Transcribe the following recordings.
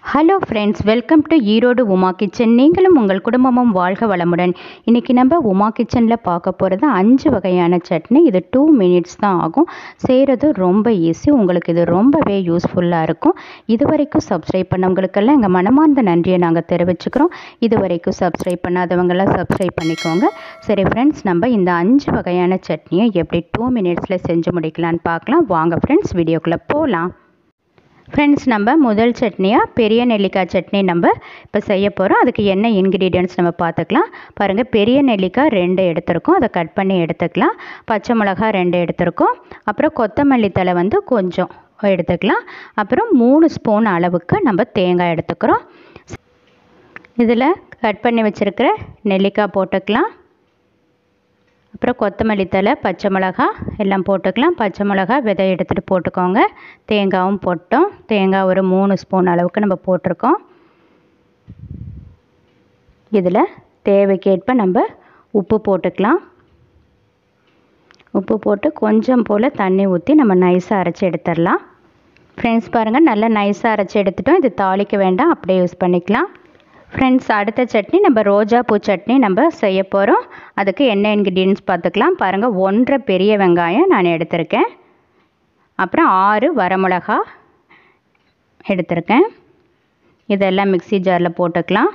hello friends welcome to Erode Uma kitchen நீங்களும் உங்கள் குடும்பமும் வாழ்க வளமுடன் இன்றைக்கி நம்ம உமா கிச்சனில் பார்க்க போகிறது அஞ்சு வகையான சட்னி இது டூ மினிட்ஸ் தான் ஆகும் செய்கிறது ரொம்ப ஈஸி உங்களுக்கு இது ரொம்பவே யூஸ்ஃபுல்லாக இருக்கும் இது வரைக்கும் சப்ஸ்கிரைப் பண்ணவங்களுக்கெல்லாம் எங்கள் மனமார்ந்த நன்றியை நாங்கள் தெரிவிச்சுக்கிறோம் இது வரைக்கும் சப்ஸ்கிரைப் பண்ணாதவங்கெல்லாம் சப்ஸ்கிரைப் பண்ணிக்கோங்க சரி ஃப்ரெண்ட்ஸ் நம்ம இந்த அஞ்சு வகையான சட்னியை எப்படி டூ மினிட்ஸில் செஞ்சு முடிக்கலான்னு பார்க்கலாம் வாங்க ஃப்ரெண்ட்ஸ் வீடியோக்குள்ளே போகலாம் ஃப்ரெண்ட்ஸ் நம்ம முதல் சட்னியாக பெரிய நெல்லிக்காய் சட்னி நம்ம இப்போ செய்ய போகிறோம் அதுக்கு என்ன இன்க்ரீடியன்ட்ஸ் நம்ம பார்த்துக்கலாம் பாருங்கள் பெரிய நெல்லிக்காய் ரெண்டு எடுத்திருக்கோம் அதை கட் பண்ணி எடுத்துக்கலாம் பச்சை மிளகாய் ரெண்டு எடுத்திருக்கோம் அப்புறம் கொத்தமல்லி தலை வந்து கொஞ்சம் எடுத்துக்கலாம் அப்புறம் மூணு ஸ்பூன் அளவுக்கு நம்ம தேங்காய் எடுத்துக்கிறோம் இதில் கட் பண்ணி வச்சுருக்கிற நெல்லிக்காய் போட்டுக்கலாம் அப்புறம் கொத்தமல்லி தலை பச்சை மிளகா எல்லாம் போட்டுக்கலாம் பச்சை மிளகா விதை எடுத்துகிட்டு போட்டுக்கோங்க தேங்காயும் போட்டோம் தேங்காய் ஒரு மூணு ஸ்பூன் அளவுக்கு நம்ம போட்டிருக்கோம் இதில் தேவைக்கேற்ப நம்ம உப்பு போட்டுக்கலாம் உப்பு போட்டு கொஞ்சம் போல் தண்ணி ஊற்றி நம்ம நைஸாக அரைச்சி எடுத்துடலாம் ஃப்ரெண்ட்ஸ் பாருங்கள் நல்லா நைஸாக அரைச்சி எடுத்துட்டோம் இது தாளிக்க வேண்டாம் அப்படியே யூஸ் பண்ணிக்கலாம் ஃப்ரெண்ட்ஸ் அடுத்த சட்னி நம்ம ரோஜா பூ சட்னி நம்ம செய்ய போகிறோம் அதுக்கு என்ன இன்க்ரீடியன்ஸ் பார்த்துக்கலாம் பாருங்கள் ஒன்றரை பெரிய வெங்காயம் நான் எடுத்திருக்கேன் அப்புறம் ஆறு வரமிளகா எடுத்திருக்கேன் இதெல்லாம் மிக்சி ஜாரில் போட்டுக்கலாம்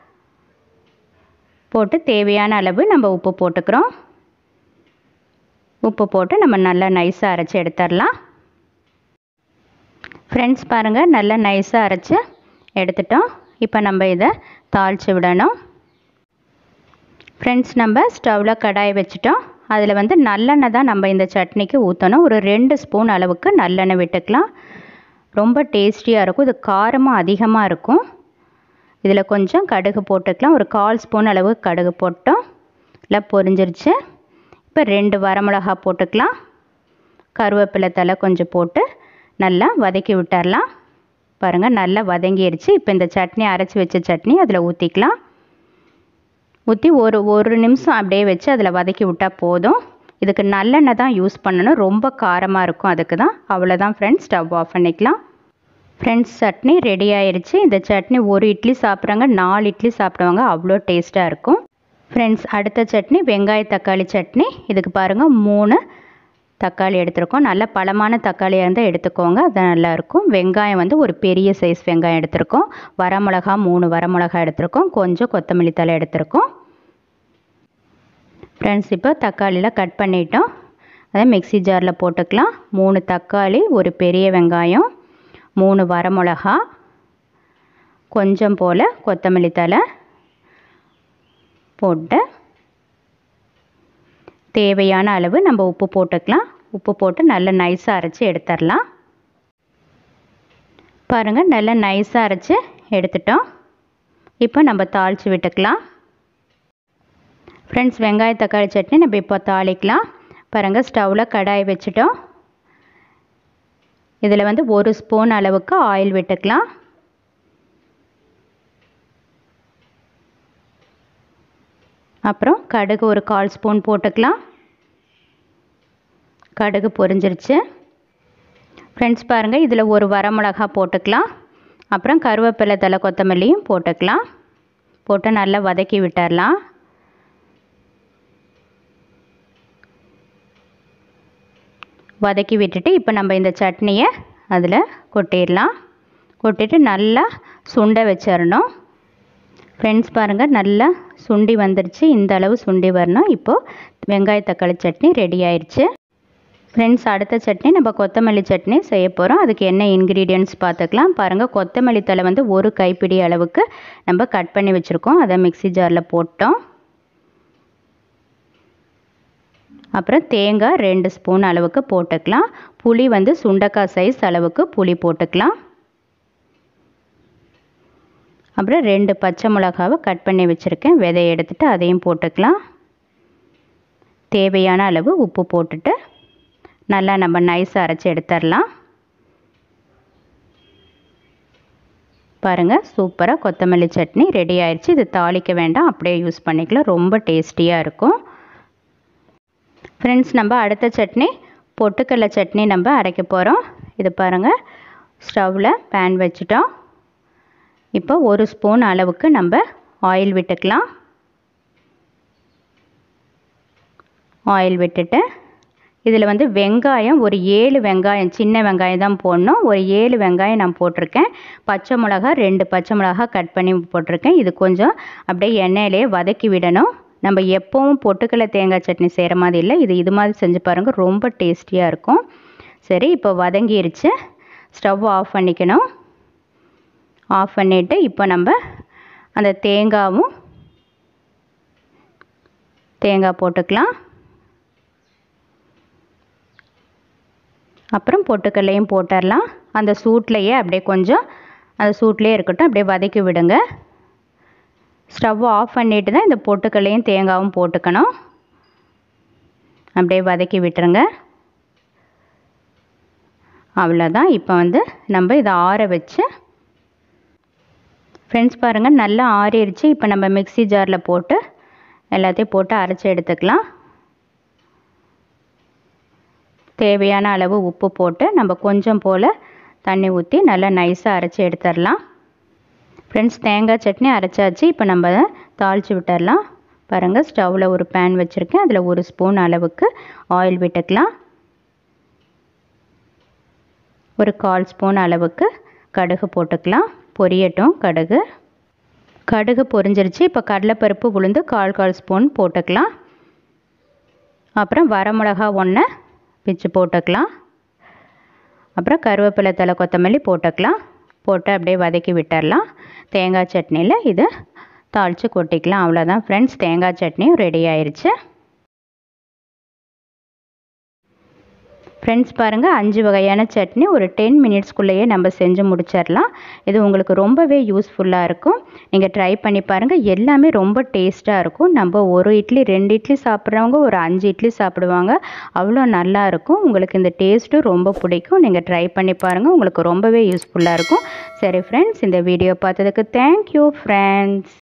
போட்டு தேவையான அளவு நம்ம உப்பு போட்டுக்கிறோம் உப்பு போட்டு நம்ம நல்லா நைஸாக அரைச்சி எடுத்துடலாம் ஃப்ரெண்ட்ஸ் பாருங்கள் நல்லா நைஸாக அரைச்சி எடுத்துட்டோம் இப்போ நம்ம இதை தாளித்து விடணும் ஃப்ரெண்ட்ஸ் நம்ம ஸ்டவ்வில் கடாய் வச்சுட்டோம் அதில் வந்து நல்லெண்ணெய் தான் நம்ம இந்த சட்னிக்கு ஊற்றணும் ஒரு ரெண்டு ஸ்பூன் அளவுக்கு நல்லெண்ணெய் விட்டுக்கலாம் ரொம்ப டேஸ்டியாக இருக்கும் இது காரமாக அதிகமாக இருக்கும் இதில் கொஞ்சம் கடுகு போட்டுக்கலாம் ஒரு கால் ஸ்பூன் அளவு கடுகு போட்டோம் இல்லை பொரிஞ்சிருச்சு இப்போ ரெண்டு வரமிளகா போட்டுக்கலாம் கருவேப்பிலை தலை கொஞ்சம் போட்டு நல்லா வதக்கி விட்டுறலாம் பாருங்கள் நல்லா வதங்கிடுச்சு இப்போ இந்த சட்னி அரைச்சி வச்ச சட்னி அதில் ஊற்றிக்கலாம் ஊற்றி ஒரு ஒரு நிமிஷம் அப்படியே வச்சு அதில் வதக்கி விட்டால் போதும் இதுக்கு நல்லெண்ணெய் தான் யூஸ் பண்ணணும் ரொம்ப காரமாக இருக்கும் அதுக்கு தான் அவ்வளோதான் ஃப்ரெண்ட்ஸ் ஸ்டவ் ஆஃப் பண்ணிக்கலாம் ஃப்ரெண்ட்ஸ் சட்னி ரெடி ஆயிடுச்சு இந்த சட்னி ஒரு இட்லி சாப்பிட்றாங்க நாலு இட்லி சாப்பிடுவாங்க அவ்வளோ டேஸ்ட்டாக இருக்கும் ஃப்ரெண்ட்ஸ் அடுத்த சட்னி வெங்காய தக்காளி சட்னி இதுக்கு பாருங்கள் மூணு தக்காளி எடுத்திருக்கோம் நல்ல பழமான தக்காளியாக இருந்தால் எடுத்துக்கோங்க அது நல்லாயிருக்கும் வெங்காயம் வந்து ஒரு பெரிய சைஸ் வெங்காயம் எடுத்திருக்கோம் வரமிளகா மூணு வரமிளகா எடுத்திருக்கோம் கொஞ்சம் கொத்தமல்லி தலை எடுத்திருக்கோம் ஃப்ரெண்ட்ஸ் இப்போ தக்காளியில் கட் பண்ணிட்டோம் அதை மிக்சி ஜாரில் போட்டுக்கலாம் மூணு தக்காளி ஒரு பெரிய வெங்காயம் மூணு வரமிளகா கொஞ்சம் போல் கொத்தமல்லி தலை போட்டு தேவையான அளவு நம்ம உப்பு போட்டுக்கலாம் உப்பு போட்டு நல்லா நைஸாக அரைச்சி எடுத்துடலாம் பாருங்கள் நல்லா நைஸாக அரைச்சி எடுத்துட்டோம் இப்போ நம்ம தாளித்து விட்டுக்கலாம் ஃப்ரெண்ட்ஸ் வெங்காய தக்காளி சட்னி நம்ம இப்போ தாளிக்கலாம் பாருங்கள் ஸ்டவ்வில் கடாய் வச்சுட்டோம் இதில் வந்து ஒரு ஸ்பூன் அளவுக்கு ஆயில் விட்டுக்கலாம் அப்புறம் கடுகு ஒரு கால் ஸ்பூன் போட்டுக்கலாம் கடுகு பொரிஞ்சிருச்சு ஃப்ரெண்ட்ஸ் பாருங்கள் இதில் ஒரு வரமிளகா போட்டுக்கலாம் அப்புறம் கருவேப்பிலை தலை கொத்தமல்லியும் போட்டுக்கலாம் போட்டு நல்லா வதக்கி விட்டுடலாம் வதக்கி விட்டுட்டு இப்போ நம்ம இந்த சட்னியை அதில் கொட்டிடலாம் கொட்டிட்டு நல்லா சுண்டை வச்சிடணும் ஃப்ரெண்ட்ஸ் பாருங்கள் நல்லா சுண்டி வந்துருச்சு இந்த அளவு சுண்டி வரணும் இப்போது வெங்காய தக்காளி சட்னி ரெடி ஆயிடுச்சு ஃப்ரெண்ட்ஸ் அடுத்த சட்னி நம்ம கொத்தமல்லி சட்னி செய்ய போகிறோம் அதுக்கு என்ன இன்க்ரீடியன்ட்ஸ் பார்த்துக்கலாம் பாருங்கள் கொத்தமல்லி தலை வந்து ஒரு கைப்பிடி அளவுக்கு நம்ம கட் பண்ணி வச்சுருக்கோம் அதை மிக்சி ஜாரில் போட்டோம் அப்புறம் தேங்காய் ரெண்டு ஸ்பூன் அளவுக்கு போட்டுக்கலாம் புளி வந்து சுண்டக்காய் சைஸ் அளவுக்கு புளி போட்டுக்கலாம் அப்புறம் ரெண்டு பச்சை மிளகாவை கட் பண்ணி வச்சுருக்கேன் விதையை எடுத்துகிட்டு அதையும் போட்டுக்கலாம் தேவையான அளவு உப்பு போட்டுட்டு நல்லா நம்ம நைஸாக அரைச்சி எடுத்துடலாம் பாருங்கள் சூப்பராக கொத்தமல்லி சட்னி ரெடி ஆயிடுச்சு இது தாளிக்க வேண்டாம் அப்படியே யூஸ் பண்ணிக்கலாம் ரொம்ப டேஸ்டியாக இருக்கும் ஃப்ரெண்ட்ஸ் நம்ம அடுத்த சட்னி பொட்டுக்கடலை சட்னி நம்ம அரைக்க போகிறோம் இது பாருங்கள் ஸ்டவ்வில் பேன் வச்சுட்டோம் இப்போ ஒரு ஸ்பூன் அளவுக்கு நம்ம ஆயில் விட்டுக்கலாம் ஆயில் விட்டுட்டு இதில் வந்து வெங்காயம் ஒரு ஏழு வெங்காயம் சின்ன வெங்காயம் தான் போடணும் ஒரு ஏழு வெங்காயம் நான் போட்டிருக்கேன் பச்சை மிளகா ரெண்டு பச்சை மிளகா கட் பண்ணி போட்டிருக்கேன் இது கொஞ்சம் அப்படியே எண்ணெயிலே வதக்கி விடணும் நம்ம எப்போவும் பொட்டுக்கடலை தேங்காய் சட்னி செய்கிற மாதிரி இல்லை இது இது மாதிரி செஞ்சு பாருங்கள் ரொம்ப டேஸ்டியாக இருக்கும் சரி இப்போ வதங்கிருச்சு ஸ்டவ் ஆஃப் பண்ணிக்கணும் ஆஃப் பண்ணிவிட்டு இப்போ நம்ம அந்த தேங்காவும் தேங்காய் போட்டுக்கலாம் அப்புறம் பொட்டுக்கல்லையும் போட்டுடலாம் அந்த சூட்லேயே அப்படியே கொஞ்சம் அந்த சூட்லேயே இருக்கட்டும் அப்படியே வதக்கி விடுங்க ஸ்டவ் ஆஃப் பண்ணிட்டு தான் இந்த பொட்டுக்கல்லையும் தேங்காவும் போட்டுக்கணும் அப்படியே வதக்கி விட்டுருங்க அவ்வளோதான் இப்போ வந்து நம்ம இதை ஆற வச்சு ஃப்ரெண்ட்ஸ் பாருங்கள் நல்லா ஆறிடுச்சு இப்போ நம்ம மிக்சி ஜாரில் போட்டு எல்லாத்தையும் போட்டு அரைச்சி எடுத்துக்கலாம் தேவையான அளவு உப்பு போட்டு நம்ம கொஞ்சம் போல் தண்ணி ஊற்றி நல்லா நைஸாக அரைச்சி எடுத்துடலாம் ஃப்ரெண்ட்ஸ் தேங்காய் சட்னி அரைச்சாச்சு இப்போ நம்ம தாளித்து விட்டுடலாம் பாருங்கள் ஸ்டவ்வில் ஒரு பேன் வச்சுருக்கேன் அதில் ஒரு ஸ்பூன் அளவுக்கு ஆயில் விட்டுக்கலாம் ஒரு கால் ஸ்பூன் அளவுக்கு கடுகு போட்டுக்கலாம் பொரியட்டும் கடுகு கடுகு பொரிஞ்சிருச்சு இப்போ கடலைப்பருப்பு உளுந்து கால் கால் ஸ்பூன் போட்டுக்கலாம் அப்புறம் வரமிளகா ஒன்று பிச்சு போட்டுக்கலாம் அப்புறம் கருவேப்பிலை தலை கொத்தமல்லி போட்டுக்கலாம் போட்டு அப்படியே வதக்கி விட்டுடலாம் தேங்காய் சட்னியில் இது தாளித்து கொட்டிக்கலாம் அவ்வளோதான் ஃப்ரெண்ட்ஸ் தேங்காய் சட்னியும் ரெடி ஆயிடுச்சு ஃப்ரெண்ட்ஸ் பாருங்கள் அஞ்சு வகையான சட்னி ஒரு டென் மினிட்ஸ்க்குள்ளேயே நம்ம செஞ்சு முடிச்சிடலாம் இது உங்களுக்கு ரொம்பவே யூஸ்ஃபுல்லாக இருக்கும் நீங்கள் ட்ரை பண்ணி பாருங்கள் எல்லாமே ரொம்ப டேஸ்ட்டாக இருக்கும் நம்ம ஒரு இட்லி ரெண்டு இட்லி சாப்பிட்றவங்க ஒரு அஞ்சு இட்லி சாப்பிடுவாங்க அவ்வளோ நல்லா இருக்கும் உங்களுக்கு இந்த டேஸ்ட்டும் ரொம்ப பிடிக்கும் நீங்கள் ட்ரை பண்ணி பாருங்கள் உங்களுக்கு ரொம்பவே யூஸ்ஃபுல்லாக இருக்கும் சரி ஃப்ரெண்ட்ஸ் இந்த வீடியோ பார்த்ததுக்கு தேங்க்யூ ஃப்ரெண்ட்ஸ்